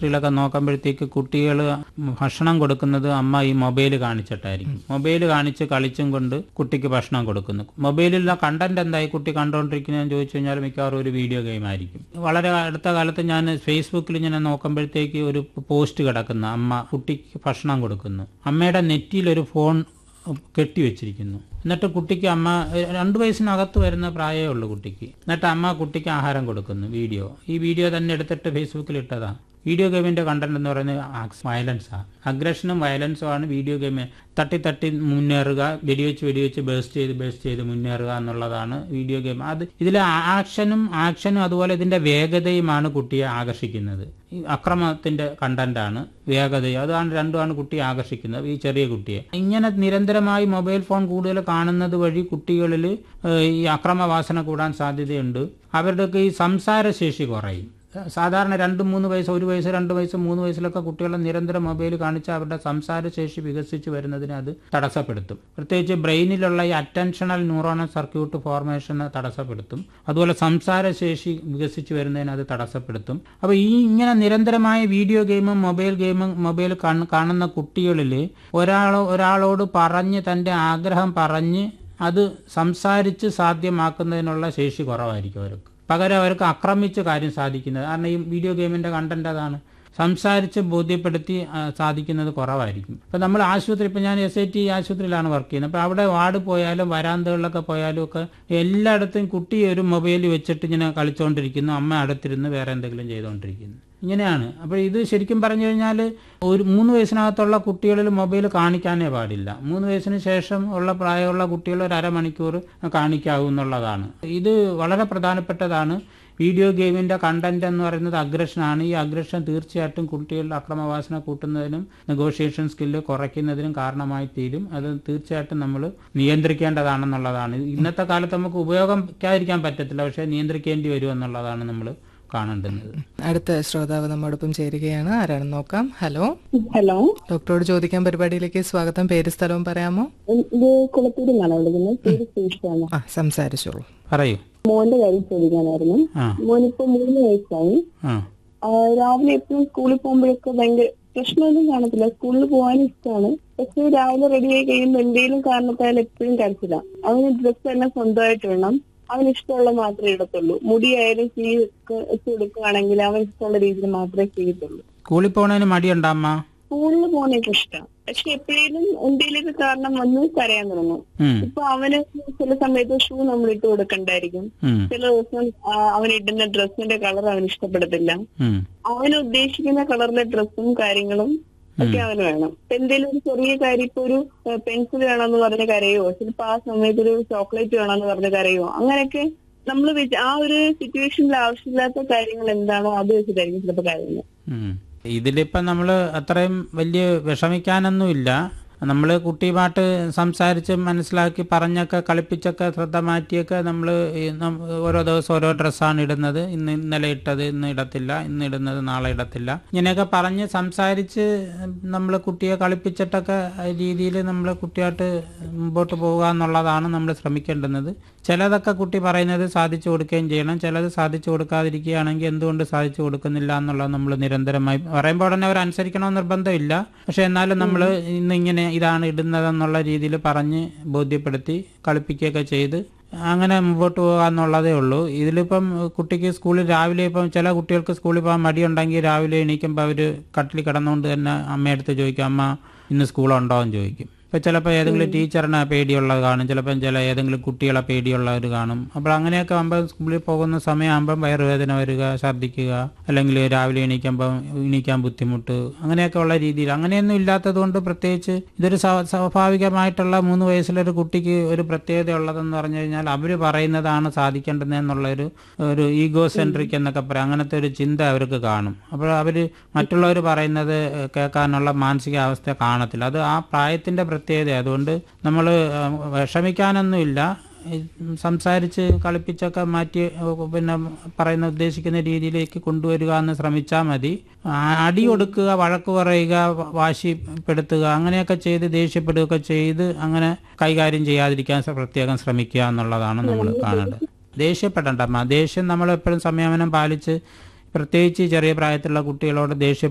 ആശുപത്രിയിലൊക്കെ നോക്കുമ്പോഴത്തേക്ക് കുട്ടികൾ ഭക്ഷണം കൊടുക്കുന്നത് അമ്മ ഈ മൊബൈൽ കാണിച്ചിട്ടായിരിക്കും മൊബൈൽ കാണിച്ച് കളിച്ചും കൊണ്ട് കുട്ടിക്ക് ഭക്ഷണം കൊടുക്കുന്നു മൊബൈലിലുള്ള കണ്ടന്റ് എന്തായി കുട്ടി കണ്ടുകൊണ്ടിരിക്കുന്നതെന്ന് ചോദിച്ചു കഴിഞ്ഞാൽ മിക്കവാറും ഒരു വീഡിയോ ഗെയിം ആയിരിക്കും വളരെ അടുത്ത കാലത്ത് ഞാൻ ഫേസ്ബുക്കിൽ ഇങ്ങനെ നോക്കുമ്പോഴത്തേക്ക് ഒരു പോസ്റ്റ് കിടക്കുന്ന അമ്മ കുട്ടിക്ക് ഭക്ഷണം കൊടുക്കുന്നു അമ്മയുടെ നെറ്റിയിൽ ഒരു ഫോൺ കെട്ടിവെച്ചിരിക്കുന്നു എന്നിട്ട് കുട്ടിക്ക് അമ്മ ഏഹ്, രണ്ട് വയസ്സിനകത്ത് വരുന്ന പ്രായമേ ഉള്ളൂ കുട്ടിക്ക് എന്നിട്ട് അമ്മ കുട്ടിക്ക് ആഹാരം കൊടുക്കുന്നു വീഡിയോ ഈ വീഡിയോ തന്നെ എടുത്തിട്ട് ഫേസ്ബുക്കിൽ ഇട്ടതാ വീഡിയോ ഗെയിമിന്റെ കണ്ടന്റ് എന്ന് പറയുന്നത് വയലൻസാണ് അഗ്രഷനും വയലൻസും ആണ് വീഡിയോ ഗെയിം തട്ടി തട്ടി മുന്നേറുക വെടിവെച്ച് വെടിവെച്ച് ബേസ്റ്റ് ചെയ്ത് ബേസ്റ്റ് ചെയ്ത് മുന്നേറുക എന്നുള്ളതാണ് വീഡിയോ ഗെയിം അത് ഇതിലെ ആക്ഷനും ആക്ഷനും അതുപോലെ ഇതിന്റെ വേഗതയുമാണ് കുട്ടിയെ ആകർഷിക്കുന്നത് ഈ അക്രമത്തിന്റെ കണ്ടന്റാണ് വേഗതയും അതാണ് രണ്ടുമാണ് കുട്ടിയെ ആകർഷിക്കുന്നത് ഈ ചെറിയ കുട്ടിയെ ഇങ്ങനെ നിരന്തരമായി മൊബൈൽ ഫോൺ കൂടുതൽ കാണുന്നത് വഴി കുട്ടികളിൽ ഏഹ്, ഈ അക്രമവാസന കൂടാൻ സാധ്യതയുണ്ട് അവരുടെയൊക്കെ ഈ സംസാരശേഷി കുറയും സാധാരണ രണ്ട് മൂന്ന് വയസ്സ് ഒരു വയസ്സ് രണ്ട് വയസ്സ് മൂന്ന് വയസ്സിലൊക്കെ കുട്ടികളെ നിരന്തരം മൊബൈൽ കാണിച്ച് അവരുടെ സംസാരശേഷി വികസിച്ച് വരുന്നതിനെ അത് തടസ്സപ്പെടുത്തും പ്രത്യേകിച്ച് ബ്രെയിനിലുള്ള ഈ അറ്റൻഷണൽ ന്യൂറോണൽ സർക്യൂട്ട് ഫോർമേഷനെ തടസ്സപ്പെടുത്തും അതുപോലെ സംസാരശേഷി വികസിച്ച് വരുന്നതിനെ അത് തടസ്സപ്പെടുത്തും അപ്പോൾ ഈ ഇങ്ങനെ നിരന്തരമായ വീഡിയോ ഗെയിമും മൊബൈൽ ഗെയിമും മൊബൈൽ കാണുന്ന കുട്ടികളിൽ ഒരാൾ ഒരാളോട് പറഞ്ഞ് തൻ്റെ ആഗ്രഹം പറഞ്ഞ് അത് സംസാരിച്ച് സാധ്യമാക്കുന്നതിനുള്ള ശേഷി കുറവായിരിക്കും അവർക്ക് പകരം അവർക്ക് ആക്രമിച്ച് കാര്യം സാധിക്കുന്നത് കാരണം ഈ വീഡിയോ ഗെയിമിന്റെ കണ്ടന്റ് അതാണ് സംസാരിച്ച് ബോധ്യപ്പെടുത്തി ആ, സാധിക്കുന്നത് കുറവായിരിക്കും ഇപ്പം നമ്മൾ ആശുപത്രി ഇപ്പം ഞാൻ എസ് ഐ ടി ആശുപത്രിയിലാണ് വർക്ക് ചെയ്യുന്നത് അപ്പോൾ അവിടെ വാർഡ് പോയാലും വരാന്തകളിലൊക്കെ പോയാലും ഒക്കെ എല്ലായിടത്തും കുട്ടി ഒരു മൊബൈൽ വെച്ചിട്ട് ഇങ്ങനെ കളിച്ചുകൊണ്ടിരിക്കുന്നു അമ്മ അടുത്തിരുന്ന് വേറെ എന്തെങ്കിലും ചെയ്തുകൊണ്ടിരിക്കുന്നു ഇങ്ങനെയാണ് അപ്പോൾ ഇത് ശരിക്കും പറഞ്ഞു കഴിഞ്ഞാൽ ഒരു മൂന്ന് വയസ്സിനകത്തുള്ള കുട്ടികളിൽ മൊബൈൽ കാണിക്കാനേ പാടില്ല മൂന്ന് വയസ്സിന് ശേഷം ഉള്ള പ്രായമുള്ള കുട്ടികൾ ഒരു അരമണിക്കൂർ കാണിക്കാവൂ എന്നുള്ളതാണ് ഇത് വളരെ പ്രധാനപ്പെട്ടതാണ് വീഡിയോ ഗെയിമിന്റെ കണ്ടന്റ് എന്ന് പറയുന്നത് അഗ്രഷനാണ് ഈ അഗ്രഷൻ തീർച്ചയായിട്ടും കുട്ടികളുടെ അക്രമവാസന കൂട്ടുന്നതിനും നെഗോഷിയേഷൻ സ്കില്ല് കുറയ്ക്കുന്നതിനും കാരണമായി തീരും അത് തീർച്ചയായിട്ടും നമ്മൾ നിയന്ത്രിക്കേണ്ടതാണെന്നുള്ളതാണ് ഇന്നത്തെ കാലത്ത് നമുക്ക് ഉപയോഗിക്കാതിരിക്കാൻ പറ്റത്തില്ല പക്ഷേ നിയന്ത്രിക്കേണ്ടി വരും എന്നുള്ളതാണ് നമ്മൾ കാണേണ്ടുന്നത് അടുത്ത ശ്രോതാവ് നമ്മോടൊപ്പം ചേരുകയാണ് ആരാണെന്ന് നോക്കാം ഹലോ ഹലോ ഡോക്ടറോട് ചോദിക്കാൻ പരിപാടിയിലേക്ക് സ്വാഗതം പേര് സ്ഥലവും പറയാമോ ഇത് കുളത്തൂരിൽ നിന്നാണ് വിളിക്കുന്നത് പേര് ശ്രീഷാണ് ആ സംസാരിച്ചോളൂ പറയൂ മോന്റെ കാര്യം ചോദിക്കാനായിരുന്നു ആ മോനിപ്പോ മൂന്ന് വയസ്സായി ആ ആ, രാവിലെ എപ്പോഴും സ്കൂളിൽ പോകുമ്പോഴൊക്കെ ഭയങ്കര പ്രശ്നമൊന്നും കാണത്തില്ല സ്കൂളിൽ പോകാൻ ഇഷ്ടമാണ് പക്ഷെ രാവിലെ റെഡി ആയി കഴിയുമ്പോൾ എന്തെങ്കിലും കാരണത്താൽ എപ്പോഴും കരച്ചില്ല അവന് ഡ്രസ്സ് തന്നെ സ്വന്തമായിട്ട് വേണം അവന് ഇഷ്ടമുള്ള മാത്രമേ ഇടത്തുള്ളൂ മുടിയായാലും ചെയ് വെച്ച് കൊടുക്കുകയാണെങ്കിൽ അവൻ ഇഷ്ടമുള്ള രീതിയിൽ മാത്രമേ ചെയ്യത്തുള്ളൂ സ്കൂളിൽ പോണതിന് മടിയുണ്ടോ അമ്മ സ്കൂളിൽ പോകുന്നതൊക്കെ ഇഷ്ടം പക്ഷെ എപ്പോഴേലും എന്തെങ്കിലുമൊക്കെ കാരണം വന്ന് കരയാൻ തുടങ്ങും ഉം, ഇപ്പൊ അവന് ചില സമയത്ത് ഷൂ നമ്മൾ ഇട്ട് കൊടുക്കണ്ടായിരിക്കും ഉം, ചില ദിവസം ആ, അവൻ ഇടുന്ന ഡ്രസ്സിന്റെ കളർ അവന് ഇഷ്ടപ്പെടത്തില്ല ഉം, അവന് ഉദ്ദേശിക്കുന്ന കളറിലെ ഡ്രസ്സും കാര്യങ്ങളും ഒക്കെ അവന് വേണം ഇപ്പൊ എന്തെങ്കിലും ഒരു ചെറിയ കാര്യം ഇപ്പൊ ഒരു പെൻസിൽ വേണമെന്ന് പറഞ്ഞ കരയോ ചിലപ്പോ ആ സമയത്ത് ഒരു ചോക്ലേറ്റ് വേണമെന്ന് പറഞ്ഞ കരയോ അങ്ങനെയൊക്കെ നമ്മൾ ആ ഒരു സിറ്റുവേഷനിൽ ആവശ്യമില്ലാത്ത കാര്യങ്ങൾ എന്താണോ അത് വെച്ചിട്ടായിരിക്കും ചിലപ്പോ കാര്യങ്ങൾ ഉം. ഇതിലിപ്പം നമ്മൾ അത്രയും വലിയ വിഷമിക്കാനൊന്നുമില്ല നമ്മൾ കുട്ടിയുമായിട്ട് സംസാരിച്ച് മനസ്സിലാക്കി പറഞ്ഞൊക്കെ കളിപ്പിച്ചൊക്കെ ശ്രദ്ധ മാറ്റിയൊക്കെ നമ്മൾ ഓരോ ദിവസം ഓരോ ഡ്രസ്സാണ് ഇടുന്നത് ഇന്ന് ഇന്നലെ ഇട്ടത് ഇന്ന് ഇടത്തില്ല ഇന്ന് ഇടുന്നത് നാളെ ഇടത്തില്ല ഇങ്ങനെയൊക്കെ പറഞ്ഞ് സംസാരിച്ച് നമ്മൾ കുട്ടിയെ കളിപ്പിച്ചിട്ടൊക്കെ രീതിയിൽ നമ്മൾ കുട്ടിയായിട്ട് മുമ്പോട്ട് പോകുക എന്നുള്ളതാണ് നമ്മൾ ശ്രമിക്കേണ്ടുന്നത് ചിലതൊക്കെ കുട്ടി പറയുന്നത് സാധിച്ചു കൊടുക്കുകയും ചെയ്യണം ചിലത് സാധിച്ചു കൊടുക്കാതിരിക്കുകയാണെങ്കിൽ എന്തുകൊണ്ട് സാധിച്ചു കൊടുക്കുന്നില്ല എന്നുള്ളത് നമ്മൾ നിരന്തരമായി പറയുമ്പോൾ ഉടനെ അവർ അനുസരിക്കണമെന്ന് നിർബന്ധമില്ല പക്ഷെ എന്നാലും നമ്മൾ ഇന്ന് ഇങ്ങനെ ഇതാണ് ഇടുന്നതെന്നുള്ള രീതിയിൽ പറഞ്ഞ് ബോധ്യപ്പെടുത്തി കളിപ്പിക്കുകയൊക്കെ ചെയ്ത് അങ്ങനെ മുമ്പോട്ട് പോകുക എന്നുള്ളതേ ഉള്ളൂ ഇതിലിപ്പം കുട്ടിക്ക് സ്കൂളിൽ രാവിലെ ഇപ്പം ചില കുട്ടികൾക്ക് സ്കൂളിൽ പോകാൻ മടിയുണ്ടെങ്കിൽ രാവിലെ എണീക്കുമ്പോൾ അവർ കട്ടിൽ കിടന്നുകൊണ്ട് തന്നെ അമ്മയടുത്ത് ചോദിക്കും അമ്മ ഇന്ന് സ്കൂളുണ്ടോ എന്ന് ചോദിക്കും ഇപ്പം ചിലപ്പോൾ ഏതെങ്കിലും ടീച്ചറിനെ പേടിയുള്ളത് കാണും ചിലപ്പം ചില ഏതെങ്കിലും കുട്ടികളെ പേടിയുള്ളവർ കാണും അപ്പോൾ അങ്ങനെയൊക്കെ ആകുമ്പോൾ സ്കൂളിൽ പോകുന്ന സമയമാകുമ്പം വയറുവേദന വരിക ഛർദ്ദിക്കുക അല്ലെങ്കിൽ രാവിലെ എണീക്കുമ്പോൾ എണീക്കാൻ ബുദ്ധിമുട്ട് അങ്ങനെയൊക്കെ ഉള്ള രീതിയിൽ അങ്ങനെയൊന്നും ഇല്ലാത്തത് കൊണ്ട് പ്രത്യേകിച്ച് ഇതൊരു സ്വാ- സ്വാഭാവികമായിട്ടുള്ള മൂന്ന് വയസ്സിലൊരു കുട്ടിക്ക് ഒരു പ്രത്യേകത ഉള്ളതെന്ന് പറഞ്ഞു കഴിഞ്ഞാൽ അവർ പറയുന്നതാണ് സാധിക്കേണ്ടതെന്നുള്ളൊരു ഒരു ഈഗോ സെൻട്രിക് എന്നൊക്കെ പറയാം അങ്ങനത്തെ ഒരു ചിന്ത അവർക്ക് കാണും അപ്പോൾ അവർ മറ്റുള്ളവർ പറയുന്നത് കേൾക്കാനുള്ള മാനസികാവസ്ഥ കാണത്തില്ല അത് ആ പ്രായത്തിൻ്റെ പ്രത്യേകത അതുകൊണ്ട് നമ്മൾ വിഷമിക്കാനൊന്നുമില്ല ഈ സംസാരിച്ച് കളിപ്പിച്ചൊക്കെ മാറ്റി ഏഹ് പിന്നെ പറയുന്ന ഉദ്ദേശിക്കുന്ന രീതിയിലേക്ക് കൊണ്ടുവരിക എന്ന് ശ്രമിച്ചാൽ മതി ആ- അടി കൊടുക്കുക വഴക്ക് പറയുക വ- വാശിപ്പെടുത്തുക അങ്ങനെയൊക്കെ ചെയ്ത് ദേഷ്യപ്പെടുകയൊക്കെ ചെയ്ത് അങ്ങനെ കൈകാര്യം ചെയ്യാതിരിക്കാൻ സ- പ്രത്യേകം ശ്രമിക്കുക എന്നുള്ളതാണ് നമ്മൾ കാണേണ്ടത് ദേഷ്യപ്പെടേണ്ട അമ്മ ദേഷ്യം നമ്മൾ എപ്പോഴും സംയമനം പാലിച്ച് പ്രത്യേകിച്ച് ചെറിയ പ്രായത്തിലുള്ള കുട്ടികളോട് ദേഷ്യം